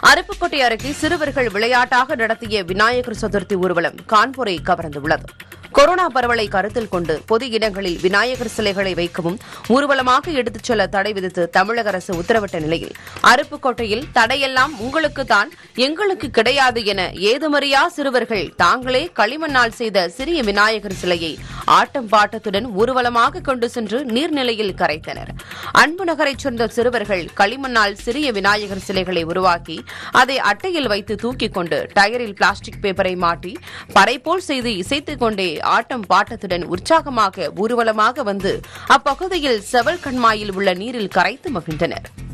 அருப்புக்கோட்டை அருகே சிறுவர்கள் விளையாட்டாக நடத்திய விநாயகர் சதுர்த்தி ஊர்வலம் கான்பூரை கவர்ந்துள்ளது கொரோனா பரவலை கருத்தில் கொண்டு பொது இடங்களில் விநாயகர் சிலைகளை வைக்கவும் ஊர்வலமாக எடுத்துச் செல்ல தடை விதித்து தமிழக அரசு உத்தரவிட்ட நிலையில் அருப்புக்கோட்டையில் தடையெல்லாம் உங்களுக்கு தான் எங்களுக்கு கிடையாது என ஏதுமறியா சிறுவர்கள் தாங்களே களிமண்ணால் செய்த சிறிய விநாயகர் சிலையை ஆட்டம் பாட்டத்துடன் ஊர்வலமாக கொண்டு சென்று நீர்நிலையில் கரைத்தனர் அன்பு நகரைச் சேர்ந்த சிறுவர்கள் களிமண்ணால் சிறிய விநாயகர் சிலைகளை உருவாக்கி அதை அட்டையில் வைத்து தூக்கிக் கொண்டு டயரில் பிளாஸ்டிக் பேப்பரை மாட்டி பறைபோல் செய்து இசைத்துக் கொண்டே ஆட்டம் பாட்டத்துடன் உற்சாகமாக ஊர்வலமாக வந்து அப்பகுதியில் செவல் கண்மாயில் உள்ள நீரில் கரைத்து மகிழ்ந்தனர்